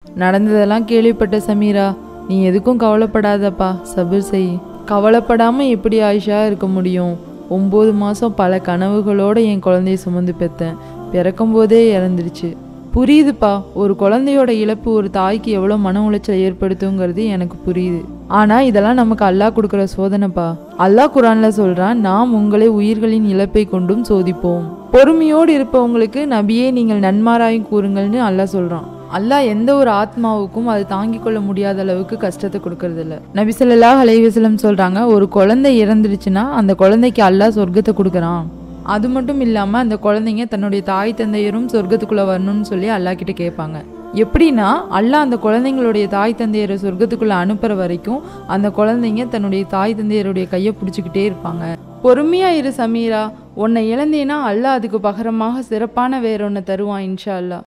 நடந்ததெல்லாம் கேள்விப்பட்ட சமீரா நீ எதுக்கும் கவலைப்படாதப்பா சபர் செய் கவலைப்படாம எப்படி ஆயிஷா இருக்க முடியும் ஒம்பது மாதம் பல கனவுகளோட என் குழந்தைய சுமந்து பெற்றேன் பிறக்கும் போதே இறந்துருச்சு புரியுதுப்பா ஒரு குழந்தையோட இழப்பு ஒரு தாய்க்கு எவ்வளோ மன உளைச்சல் ஏற்படுத்துங்கிறது எனக்கு புரியுது ஆனால் இதெல்லாம் நமக்கு அல்லாஹ் கொடுக்குற சோதனைப்பா அல்லாஹ் குரான்ல சொல்றான் நாம் உங்களை உயிர்களின் இழப்பை கொண்டும் சோதிப்போம் பொறுமையோடு இருப்பவங்களுக்கு நபியே நீங்கள் நன்மாராயும் கூறுங்கள்னு அல்லாஹ் சொல்றான் அல்லாஹ் எந்த ஒரு ஆத்மாவுக்கும் அது தாங்கிக் கொள்ள முடியாத அளவுக்கு கஷ்டத்தை கொடுக்கறது இல்ல நபி ஸல்லல்லாஹு அலைஹி வஸல்லம் சொல்றாங்க ஒரு குழந்தை இறந்துருச்சுன்னா அந்த குழந்தைக்கு அல்லாஹ் சொர்க்கத்தை கொடுக்குறான் அது மட்டும் இல்லாமல் அந்த குழந்தைங்க தன்னுடைய தாய் தந்தையரும் சொர்க்கத்துக்குள்ளே வரணும்னு சொல்லி அல்லாஹ் கிட்ட கேட்பாங்க எப்படின்னா அல்லாஹ் அந்த குழந்தைங்களுடைய தாய் தந்தையரை சொர்க்கத்துக்குள்ளே அனுப்புகிற வரைக்கும் அந்த குழந்தைங்க தன்னுடைய தாய் தந்தையருடைய கையை பிடிச்சிக்கிட்டே இருப்பாங்க பொறுமையா இரு சமீரா உன்னை இழந்தேன்னா அல்லாஹ் அதுக்கு பகரமாக சிறப்பான வேறொன்னை தருவான் இன்ஷா அல்லாஹ்